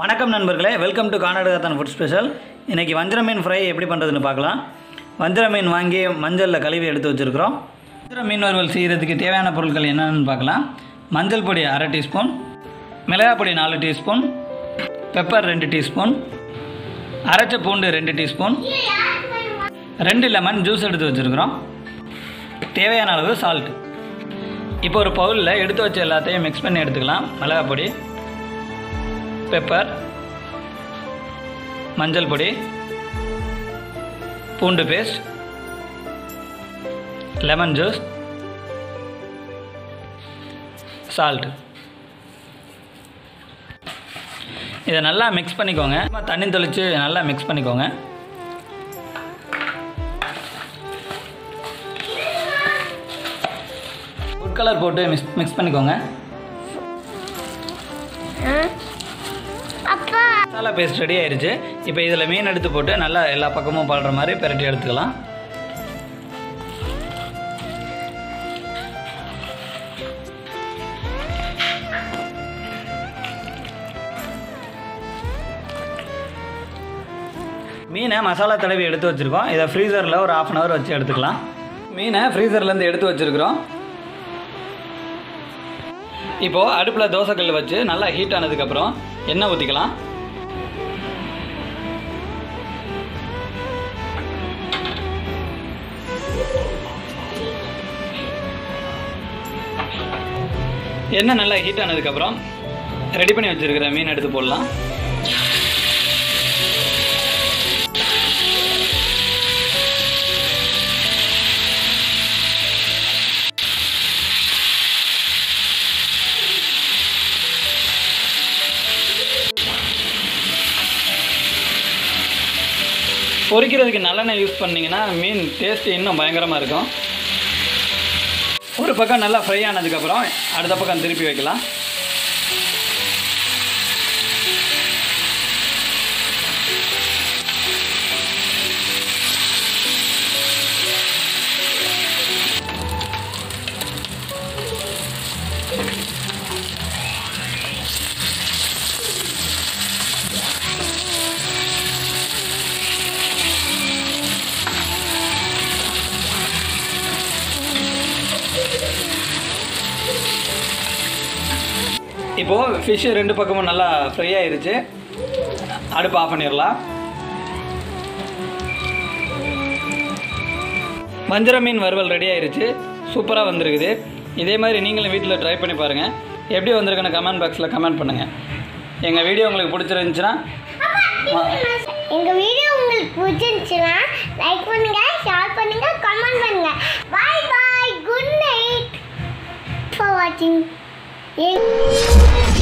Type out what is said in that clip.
வணக்கம் நண்பர்களே welcome to Kanadukathan food special இன்றைக்கி வஞ்சர மீன் ஃப்ரை எப்படி பண்ணுறதுன்னு பார்க்கலாம் வஞ்சர மீன் வாங்கி மஞ்சளில் கழுவி எடுத்து வச்சுருக்கிறோம் வஞ்சர மீன் வறுவல் செய்கிறதுக்கு தேவையான பொருட்கள் என்னென்னு பார்க்கலாம் மஞ்சள் பொடி அரை டீஸ்பூன் மிளகாய் பொடி நாலு டீஸ்பூன் பெப்பர் ரெண்டு டீஸ்பூன் அரைச்ச பூண்டு ரெண்டு டீஸ்பூன் ரெண்டு லெமன் ஜூஸ் எடுத்து வச்சுருக்கிறோம் தேவையான அளவு சால்ட் இப்போ ஒரு பவுலில் எடுத்து வச்ச எல்லாத்தையும் மிக்ஸ் பண்ணி எடுத்துக்கலாம் மிளகாய் பொடி பெப்பர் மஞ்சள் பொடி பூண்டு பேஸ்ட் லெமன் ஜூஸ் சால்ட் இதை நல்லா மிக்ஸ் பண்ணிக்கோங்க சும்மா தண்ணி தெளித்து நல்லா மிக்ஸ் பண்ணிக்கோங்க ஃபுட் கலர் போட்டு மிக்ஸ் மிக்ஸ் பண்ணிக்கோங்க அப்பா மசாலா பேஸ்ட் ரெடி ஆயிருச்சு இப்போ இதில் மீன் எடுத்து போட்டு நல்லா எல்லா பக்கமும் படுற மாதிரி பிரட்டி எடுத்துக்கலாம் மீனை மசாலா தடவி எடுத்து வச்சுருக்கோம் இதை ஃப்ரீசரில் ஒரு ஆஃப் அன் ஹவர் வச்சு எடுத்துக்கலாம் மீனை ஃப்ரீசர்லேருந்து எடுத்து வச்சுருக்குறோம் இப்போது அடுப்பில் தோசைக்கல் வச்சு நல்லா ஹீட் ஆனதுக்கப்புறம் எண்ணெய் ஊற்றிக்கலாம் எண்ணெய் நல்லா ஹீட் ஆனதுக்கப்புறம் ரெடி பண்ணி வச்சுருக்கிற மீன் எடுத்து போடலாம் பொரிக்கிறதுக்கு நல்லெண்ணெய் யூஸ் பண்ணிங்கன்னா மீன் டேஸ்ட் இன்னும் பயங்கரமாக இருக்கும் ஒரு பக்கம் நல்லா ஃப்ரை ஆனதுக்கப்புறம் அடுத்த பக்கம் திருப்பி வைக்கலாம் இப்போது ஃபிஷ்ஷு ரெண்டு பக்கமும் நல்லா ஃப்ரை ஆயிருச்சு அடுப்பு ஆஃப் பண்ணிடலாம் வஞ்சர மீன் வறுவல் ரெடி ஆயிருச்சு சூப்பராக வந்திருக்குது இதே மாதிரி நீங்களும் வீட்டில் ட்ரை பண்ணி பாருங்கள் எப்படி வந்திருக்குன்னு கமெண்ட் பாக்ஸில் கமெண்ட் பண்ணுங்கள் எங்கள் வீடியோ உங்களுக்கு பிடிச்சிருந்துச்சுன்னா எங்க வீடியோ உங்களுக்கு பிடிச்சிருந்துச்சுன்னா லைக் பண்ணுங்க ஷேர் பண்ணுங்க கமெண்ட் பண்ணுங்க bye bye good night for வாட்சிங்